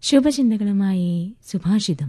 ശുഭചിന്തകളുമായി സുഭാഷിതം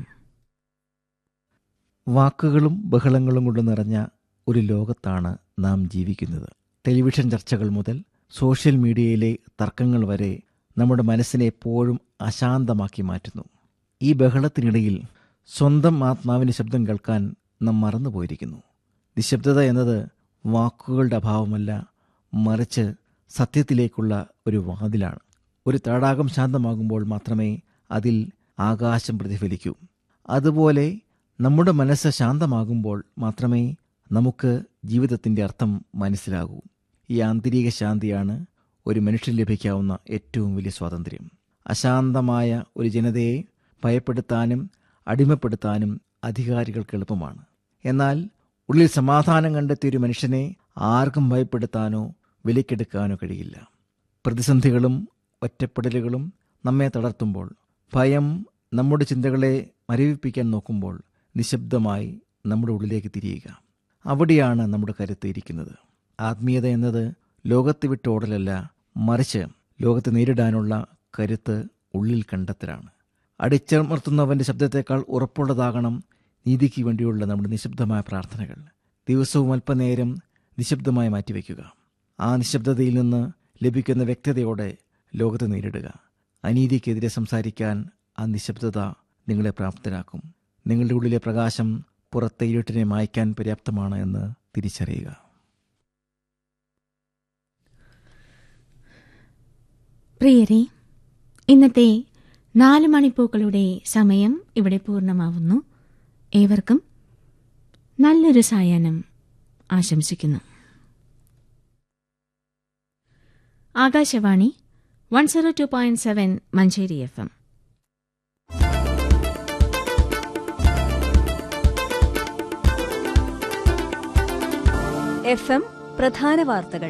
വാക്കുകളും ബഹളങ്ങളും കൊണ്ട് നിറഞ്ഞ ഒരു ലോകത്താണ് നാം ജീവിക്കുന്നത് ടെലിവിഷൻ ചർച്ചകൾ മുതൽ സോഷ്യൽ മീഡിയയിലെ തർക്കങ്ങൾ വരെ നമ്മുടെ മനസ്സിനെ എപ്പോഴും അശാന്തമാക്കി മാറ്റുന്നു ഈ ബഹളത്തിനിടയിൽ സ്വന്തം ആത്മാവിൻ്റെ ശബ്ദം കേൾക്കാൻ നാം മറന്നുപോയിരിക്കുന്നു നിശബ്ദത എന്നത് വാക്കുകളുടെ അഭാവമല്ല മറിച്ച് സത്യത്തിലേക്കുള്ള ഒരു വാതിലാണ് ഒരു തടാകം ശാന്തമാകുമ്പോൾ മാത്രമേ അതിൽ ആകാശം പ്രതിഫലിക്കൂ അതുപോലെ നമ്മുടെ മനസ്സ് ശാന്തമാകുമ്പോൾ മാത്രമേ നമുക്ക് ജീവിതത്തിൻ്റെ അർത്ഥം മനസ്സിലാകൂ ഈ ആന്തരിക ശാന്തിയാണ് ഒരു മനുഷ്യന് ലഭിക്കാവുന്ന ഏറ്റവും വലിയ സ്വാതന്ത്ര്യം അശാന്തമായ ഒരു ജനതയെ ഭയപ്പെടുത്താനും അടിമപ്പെടുത്താനും അധികാരികൾക്ക് എളുപ്പമാണ് എന്നാൽ ഉള്ളിൽ സമാധാനം കണ്ടെത്തിയ ഒരു മനുഷ്യനെ ആർക്കും ഭയപ്പെടുത്താനോ വിലക്കെടുക്കാനോ കഴിയില്ല പ്രതിസന്ധികളും ഒറ്റപ്പെടലുകളും നമ്മെ തളർത്തുമ്പോൾ ഭയം നമ്മുടെ ചിന്തകളെ മരവിപ്പിക്കാൻ നോക്കുമ്പോൾ നിശബ്ദമായി നമ്മുടെ ഉള്ളിലേക്ക് തിരിയുക അവിടെയാണ് നമ്മുടെ കരുത്ത് ഇരിക്കുന്നത് ആത്മീയത എന്നത് ലോകത്ത് വിട്ടോടലല്ല മറിച്ച് ലോകത്തെ നേരിടാനുള്ള കരുത്ത് ഉള്ളിൽ കണ്ടെത്തലാണ് അടിച്ചമർത്തുന്നവന്റെ ശബ്ദത്തേക്കാൾ ഉറപ്പുള്ളതാകണം നീതിക്ക് വേണ്ടിയുള്ള നമ്മുടെ നിശബ്ദമായ പ്രാർത്ഥനകൾ ദിവസവും അല്പനേരം നിശബ്ദമായി മാറ്റിവെക്കുക ആ നിശബ്ദതയിൽ നിന്ന് ലഭിക്കുന്ന വ്യക്തതയോടെ ലോകത്തെ നേരിടുക അനീതിക്കെതിരെ സംസാരിക്കാൻ ആ നിശബ്ദത നിങ്ങളെ പ്രാപ്തരാക്കും നിങ്ങളുടെ ഉള്ളിലെ പ്രകാശം പുറത്തെ ഇരുട്ടിനെ മായ്ക്കാൻ പര്യാപ്തമാണ് എന്ന് തിരിച്ചറിയുക പ്രിയരെ ഇന്നത്തെ നാല് മണിപ്പൂക്കളുടെ സമയം ഇവിടെ പൂർണ്ണമാവുന്നു ഏവർക്കും നല്ലൊരു സായാഹ്നം ആശംസിക്കുന്നു Akashvani one zero two point seven Manjeri F M F M പ്രധാന വാർത്തകൾ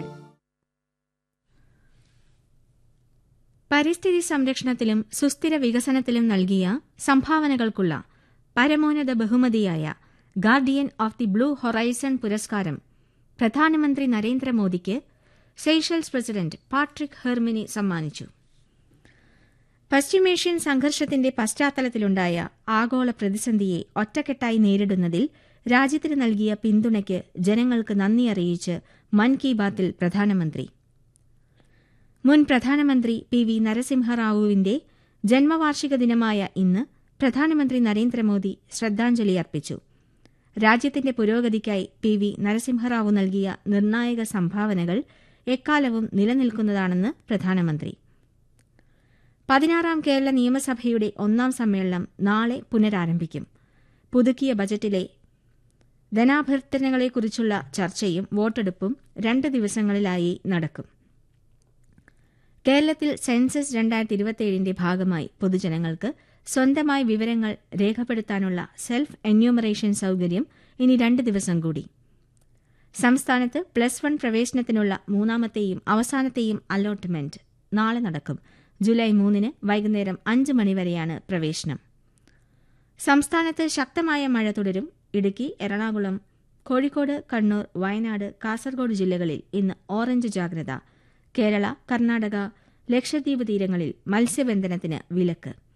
പരിസ്ഥിതി സംരക്ഷണത്തിലും സുസ്ഥിര വികസനത്തിലും നൽകിയ സംഭാവനകൾക്കുള്ള പരമോന്നത ബഹുമതിയായ guardian of the blue horizon പുരസ്കാരം പ്രധാനമന്ത്രി നരേന്ദ്രമോദിക്ക് സെയ്ഷൽസ് പ്രസിഡന്റ് പാട്രിക് ഹെർമിനി സമ്മാനിച്ചു പശ്ചിമേഷ്യൻ സംഘർഷത്തിന്റെ പശ്ചാത്തലത്തിലുണ്ടായ ആഗോള പ്രതിസന്ധിയെ ഒറ്റക്കെട്ടായി നേരിടുന്നതിൽ രാജ്യത്തിന് നൽകിയ പിന്തുണയ്ക്ക് ജനങ്ങൾക്ക് നന്ദി അറിയിച്ച് മൻ കി ബാത്തിൽ പ്രധാനമന്ത്രി മുൻ പ്രധാനമന്ത്രി പി വി നരസിംഹറാവുവിന്റെ ജന്മവാർഷിക ദിനമായ ഇന്ന് പ്രധാനമന്ത്രി നരേന്ദ്രമോദി ശ്രദ്ധാഞ്ജലി അർപ്പിച്ചു രാജ്യത്തിന്റെ പുരോഗതിക്കായി പി വി നരസിംഹറാവു നൽകിയ നിർണായക സംഭാവനകൾ എക്കാലവും നിലനിൽക്കുന്നതാണെന്ന് പ്രധാനമന്ത്രി പതിനാറാം കേരള നിയമസഭയുടെ ഒന്നാം സമ്മേളനം നാളെ പുനരാരംഭിക്കും പുതുക്കിയ ബജറ്റിലെ ധനാഭ്യർത്ഥനകളെക്കുറിച്ചുള്ള ചർച്ചയും വോട്ടെടുപ്പും രണ്ട് ദിവസങ്ങളിലായി നടക്കും കേരളത്തിൽ സെൻസസ് രണ്ടായിരത്തി ഇരുപത്തിയേഴിന്റെ ഭാഗമായി പൊതുജനങ്ങൾക്ക് സ്വന്തമായി വിവരങ്ങൾ രേഖപ്പെടുത്താനുള്ള സെൽഫ് എന്യൂമറേഷൻ സൌകര്യം ഇനി രണ്ട് ദിവസം കൂടി സംസ്ഥാനത്ത് പ്ലസ് വൺ പ്രവേശനത്തിനുള്ള മൂന്നാമത്തെയും അവസാനത്തെയും അലോട്ട്മെന്റ് നാളെ നടക്കും ജൂലൈ മൂന്നിന് വൈകുന്നേരം അഞ്ച് മണിവരെയാണ് പ്രവേശനം സംസ്ഥാനത്ത് ശക്തമായ മഴ തുടരും ഇടുക്കി എറണാകുളം കോഴിക്കോട് കണ്ണൂർ വയനാട് കാസർഗോഡ് ജില്ലകളിൽ ഇന്ന് ഓറഞ്ച് ജാഗ്രത കേരള കർണാടക ലക്ഷദ്വീപ് തീരങ്ങളിൽ മത്സ്യബന്ധനത്തിന് വിലക്ക്